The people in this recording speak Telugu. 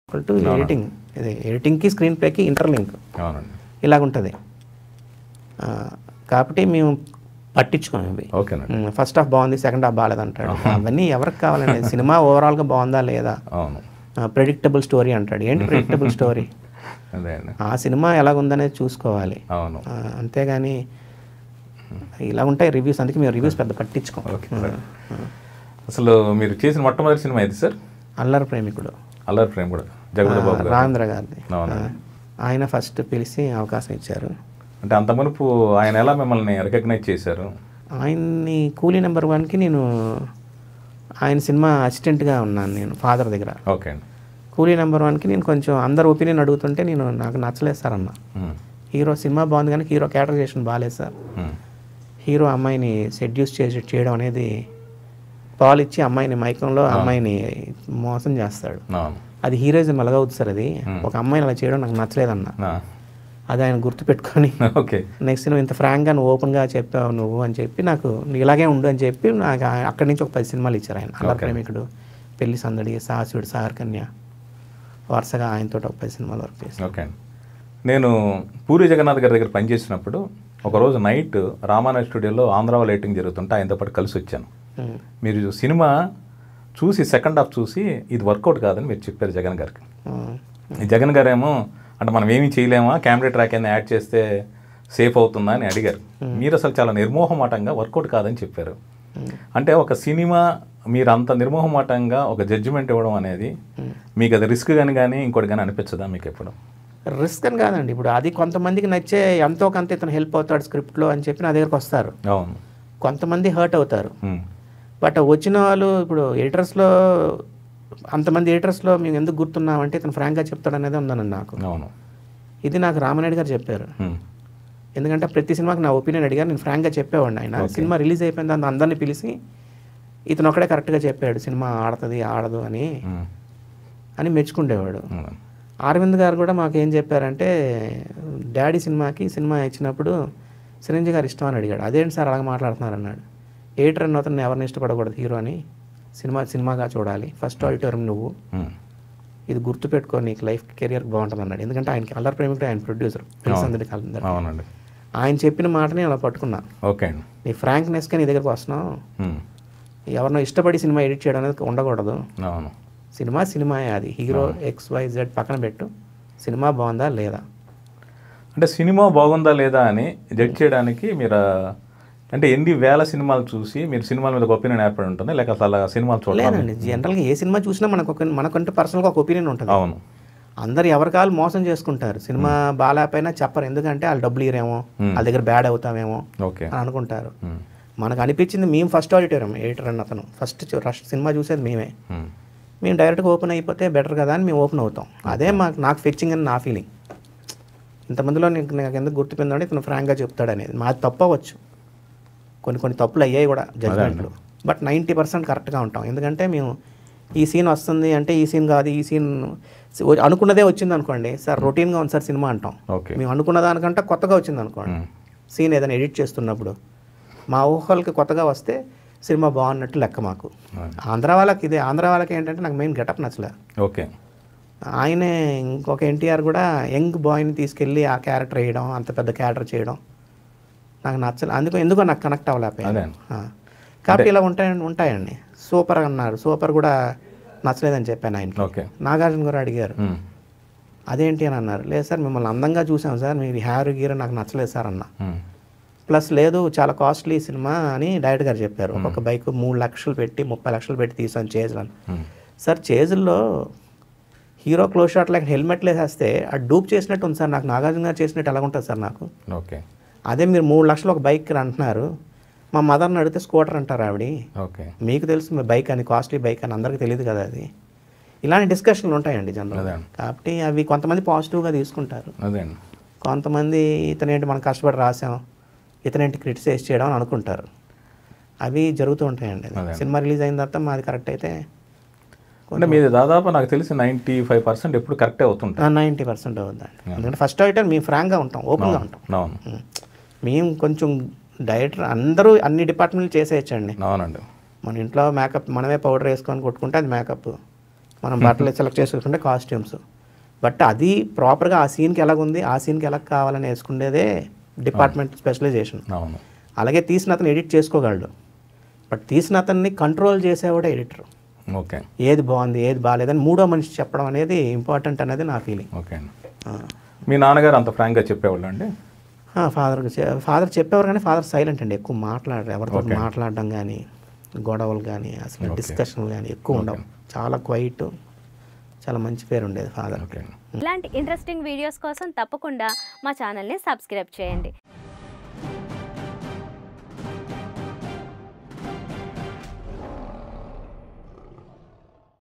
ఈక్వల్ టు ఎడిటింగ్ ఇది ఎడిటింగ్కి స్క్రీన్ ప్లేకి ఇంటర్లింక్ అవునండి ఇలాగుంటుంది ఆ, కాబట్టి మేము పట్టించుకోము ఇవి ఓకేనండి ఫస్ట్ హాఫ్ బాగుంది సెకండ్ హాఫ్ బాగాలేదంటాడు అవన్నీ ఎవరికి కావాలండి సినిమా ఓవరాల్గా బాగుందా లేదా అవును ప్రెడిక్టబుల్ స్టోరీ అంటాడు ఏంటి ప్రెడిక్టబుల్ స్టోరీ అదే అండి ఆ సినిమా ఎలాగుందనేది చూసుకోవాలి అవును ఆ, అంతేగాని ఇలా ఉంటాయి రివ్యూస్ అందుకే మేము రివ్యూస్ పెద్ద పట్టించుకోం ఓకే సార్ అసలు మీరు చేసిన మొట్టమొదటి సినిమా ఇది సార్ అల్లరి ప్రేమికుడు అల్లరి ప్రేమ్ కూడా జగపతి బాబు గారు రామేంద్ర గారిది అవును. ఆ, ఆయన ఫస్ట్ పిలిచి అవకాశం ఇచ్చారు అంటే అంత మునుపు ఆయన ఎలా మిమ్మల్ని రికగ్నైజ్ చేశారు ఆయన్ని కూలీ నెంబర్ వన్కి నేను ఆయన సినిమా అసిస్టెంట్గా ఉన్నాను నేను ఫాదర్ దగ్గర ఓకే అండి కూలీ నెంబర్ వన్కి నేను కొంచెం అందరు ఒపీనియన్ అడుగుతుంటే నేను నాకు నచ్చలేదు సార్ అన్న ఉమ్, హీరో సినిమా బాగుంది కానీ హీరో క్యారెక్టరైజేషన్ బాగాలేదు సార్ ఉమ్, హీరో అమ్మాయిని సెడ్యూస్ చేసి చేయడం అనేది పాలు ఇచ్చి అమ్మాయిని మైకంలో అమ్మాయిని మోసం చేస్తాడు అవును అది హీరోయిజం ఎలాగవుతుంది సార్ అది ఒక అమ్మాయిని అలా చేయడం నాకు నచ్చలేదన్న ఆ, అది ఆయన గుర్తుపెట్టుకొని ఓకే నెక్స్ట్ నువ్వు ఇంత ఫ్రాంక్గా నువ్వు ఓపెన్గా చెప్పావు నువ్వు అని చెప్పి నాకు నువ్వు ఇలాగే ఉండు అని చెప్పి నాకు ఆ- అక్కడి నుంచి ఒక పది సినిమాలు ఇచ్చారు ఆయన అల్లరి ప్రేమికుడు పెళ్లి సందడి సాహసుడు సాగర్కన్య వరుసగా ఆయనతో ఒక పది సినిమాలు వర్క్ చేశాను ఓకే అండి నేను పూరి జగన్నాథ్ గారి దగ్గర పనిచేసినప్పుడు ఒకరోజు నైట్ రామానాయ స్టూడియోలో ఆంధ్రావ లైటింగ్ జరుగుతుంటే ఆయనతో పాటు కలిసి వచ్చాను ఉమ్. మీరు సినిమా చూసి సెకండ్ హాఫ్ చూసి ఇది వర్కౌట్ కాదని మీరు చెప్పారు జగన్ గారికి ఉమ్. ఈ జగన్ గారేమో అంటే మనం ఏమీ చేయలేమా కెమెరా ట్రాక్ అయినా యాడ్ చేస్తే సేఫ్ అవుతుందా అని అడిగారు మీరు అసలు చాలా నిర్మోహమాటంగా వర్కౌట్ కాదని చెప్పారు అంటే ఒక సినిమా మీరు అంత నిర్మోహమాటంగా ఒక జడ్జిమెంట్ ఇవ్వడం అనేది మీకు అది రిస్క్ కానీ కానీ ఇంకోటి కానీ అనిపించదా మీకు ఎప్పుడు రిస్క్ అని కాదండి ఇప్పుడు అది కొంతమందికి నచ్చే ఎంతో కొంత ఇతను హెల్ప్ అవుతాడు స్క్రిప్ట్లో అని చెప్పి నా దగ్గరకు వస్తారు అవును కొంతమంది హర్ట్ అవుతారు ఉమ్, బట్ వచ్చిన వాళ్ళు ఇప్పుడు ఎడిటర్స్లో అంతమంది ఎడిటర్స్లో మేము ఎందుకు గుర్తున్నామంటే ఇతను ఫ్రాంక్గా చెప్తాడు అనేది ఉందనండి నాకు అవును ఇది నాకు రామనాయుడు గారు చెప్పారు ఉమ్, ఎందుకంటే ప్రతి సినిమాకి నా ఒపీనియన్ అడిగారు నేను ఫ్రాంక్గా చెప్పేవాడిని ఆయన సినిమా రిలీజ్ అయిపోయిన దాన్ని అందరిని పిలిచి ఇతను ఒకడే కరెక్ట్గా చెప్పాడు సినిమా ఆడుతుంది ఆడదు అని ఉమ్, అని మెచ్చుకుండేవాడు ఉమ్, అరవింద్ గారు కూడా మాకు ఏం చెప్పారంటే డాడీ సినిమాకి సినిమా ఇచ్చినప్పుడు చిరంజీవి గారు ఇష్టం అని అడిగాడు అదేంటి సార్ అలాగ మాట్లాడుతున్నారు అన్నాడు ఎయిటర్ అన్న అతను ఎవరిని ఇష్టపడకూడదు హీరో అని సినిమా సినిమాగా చూడాలి ఫస్ట్ ఆడిటోరియం నువ్వు ఉమ్, ఇది గుర్తుపెట్టుకో నీకు లైఫ్ కెరియర్ బాగుంటుంది అన్నాడు ఎందుకంటే ఆయనకి అల్లరి ప్రేమికుడు ఆయన ప్రొడ్యూసర్ అందరి కాలందరూ అవునండి ఆయన చెప్పిన మాటని అలా పట్టుకున్నా ఓకే అండి నీ ఫ్రాంక్నెస్గా నీ దగ్గరకు వస్తున్నావు ఉమ్, ఎవరినో ఇష్టపడి సినిమా ఎడిట్ చేయడం అనేది ఉండకూడదు అవును సినిమా సినిమాయే అది హీరో ఎక్స్ వై జెడ్ పక్కన పెట్టు సినిమా బాగుందా లేదా అంటే సినిమా బాగుందా లేదా అని జడ్జ్ చేయడానికి మీరు ఆ, అంటే ఎన్ని వేల సినిమాలు చూసి మీరు సినిమాల మీద ఒక ఒపీనియన్ ఏర్పడి ఉంటుంది లేక అసలు ఆ సినిమాలు చూడాలి లేదండి జనరల్గా ఏ సినిమా చూసినా మనకు ఒక మనకంటూ పర్సనల్గా ఒక ఒపీనియన్ ఉంటుంది అవును అందరు ఎవరి కాళ్ళు మోసం చేసుకుంటారు సినిమా బాగాలేకపోయినా చెప్పరు ఎందుకంటే వాళ్ళు డబ్బులు ఇరేమో వాళ్ళ దగ్గర బ్యాడ్ అవుతామేమో ఓకే అని అనుకుంటారు ఉమ్, మనకు అనిపించింది మేము ఫస్ట్ ఆడిటోరియం ఎడిటర్ అన్న అతను ఫస్ట్ రష్ సినిమా చూసేది మేమే ఉమ్, మేము డైరెక్ట్గా ఓపెన్ అయిపోతే బెటర్ కదా అని మేము ఓపెన్ అవుతాం అదే మాకు నాకు ఫెచ్చింగ్ అని నా ఫీలింగ్ ఇంతమందిలో నీకు నాకు ఎందుకు గుర్తుపోయిందంటే ఇతను ఫ్రాంక్గా చెప్తాడు అనేది మాది తప్పు అవ్వచ్చు కొన్ని కొన్ని తప్పులు అయ్యాయి కూడా జడ్జ్మెంట్లు బట్ నైంటీ పర్సెంట్ కరెక్ట్గా ఉంటాం ఎందుకంటే మేము ఈ సీన్ వస్తుంది అంటే ఈ సీన్ కాదు ఈ సీన్ అనుకున్నదే వచ్చింది అనుకోండి సార్ రొటీన్గా ఉంది సార్ సినిమా అంటాం ఓకే మేము అనుకున్న దానికంటే కొత్తగా వచ్చింది అనుకోండి ఉమ్, సీన్ ఏదైనా ఎడిట్ చేస్తున్నప్పుడు మా ఊహలకి కొత్తగా వస్తే సినిమా బాగున్నట్టు లెక్క మాకు అవును. ఆంధ్ర వాళ్ళకి ఇదే ఆంధ్ర వాళ్ళకి ఏంటంటే నాకు మెయిన్ గెటప్ నచ్చలే ఓకే ఆయనే ఇంకొక ఎన్టీఆర్ కూడా యంగ్ బాయ్ని తీసుకెళ్ళి ఆ క్యారెక్టర్ వేయడం అంత పెద్ద క్యారెక్టర్ చేయడం నాకు నచ్చలే అందుకు ఎందుకో నాకు కనెక్ట్ అవ్వలేకపోయాను అదే ఆ. కాబట్టి ఇలా ఉంటాయి ఉంటాయండి సూపర్ అన్నారు సూపర్ కూడా నచ్చలేదని చెప్పాను ఆయనకి ఓకే నాగార్జున గారు అడిగారు ఉమ్, అదేంటి అని అన్నారు లేదు సార్ మిమ్మల్ని అందంగా చూసాం సార్ మీరు హ్యార్ గీర్ నాకు నచ్చలేదు సార్ అన్న ఉమ్, ప్లస్ లేదు చాలా కాస్ట్లీ సినిమా అని డైరెక్టర్ గారు చెప్పారు ఒక్కొక్క బైక్ మూడు లక్షలు పెట్టి ముప్పై లక్షలు పెట్టి తీసాను చేజ్లను ఉమ్, సార్ చేజుల్లో హీరో క్లోజ్ షాట్ లైక్ హెల్మెట్లు వేసేస్తే ఆ డూప్ చేసినట్టు ఉంది సార్ నాకు నాగార్జున గారు చేసినట్టు ఎలా ఉంటుంది సార్ నాకు ఓకే అదే మీరు మూడు లక్షలు ఒక బైక్ అంటున్నారు మా మదర్ని అడిగితే స్కూటర్ అంటారు ఆవిడ ఓకే మీకు తెలుసు మీ బైక్ అని కాస్ట్లీ బైక్ అని అందరికీ తెలియదు కదా అది ఇలాంటి డిస్కషన్లు ఉంటాయండి జనరల్ అదే. కాబట్టి అవి కొంతమంది పాజిటివ్గా తీసుకుంటారు అదే అండి కొంతమంది ఇతనేంటి మనం కష్టపడి రాసాం ఇతనేంటి క్రిటిసైజ్ చేయడం అని అనుకుంటారు అవి జరుగుతూ ఉంటాయండి అదే. సినిమా రిలీజ్ అయిన తర్వాత మాది కరెక్ట్ అయితే అంటే మీది దాదాపు నాకు తెలిసి నైంటీ ఫైవ్ పర్సెంట్ ఎప్పుడు కరెక్టే అవుతుంటాయి నైంటీ పర్సెంట్ అవుతుందండి ఎందుకంటే ఫస్ట్ అయితే మేము ఫ్రాంక్గా ఉంటాం ఓపెన్గా ఉంటాం అవును ఉం. మేము కొంచెం డైరెక్టర్ అందరూ అన్ని డిపార్ట్మెంట్లు చేసేయచ్చండి అవునండి మన ఇంట్లో మేకప్ మనమే పౌడర్ వేసుకొని కొట్టుకుంటే అది మేకప్ మనం బట్టలు సెలెక్ట్ చేసుకుంటే కాస్ట్యూమ్స్ బట్ అది ప్రాపర్గా ఆ సీన్కి ఎలాగుంది ఆ సీన్కి ఎలా కావాలని వేసుకునేదే డిపార్ట్మెంట్ స్పెషలైజేషన్ అవును అలాగే తీసిన అతను ఎడిట్ చేసుకోగలడు బట్ తీసిన అతన్ని కంట్రోల్ చేసేవాడే ఎడిటర్ ఓకే ఏది బాగుంది ఏది బాగాలేదని మూడో మనిషి చెప్పడం అనేది ఇంపార్టెంట్ అనేది నా ఫీలింగ్ ఓకే అండి మీ నాన్నగారు అంత ఫ్రాంక్గా చెప్పేవాళ్ళు అండి ఫాదర్ ఫాదర్ చెప్పేవారు కానీ ఫాదర్ సైలెంట్ అండి ఎక్కువ మాట్లాడరు ఎవరితో మాట్లాడడం కానీ గొడవలు కానీ అసలు డిస్కషన్లు కానీ ఎక్కువ ఉండవు చాలా క్వైట్ చాలా మంచి పేరు ఉండేది ఫాదర్ ఓకే అండి ఇలాంటి ఇంట్రెస్టింగ్ వీడియోస్ కోసం తప్పకుండా మా ఛానల్ని సబ్స్క్రైబ్ చేయండి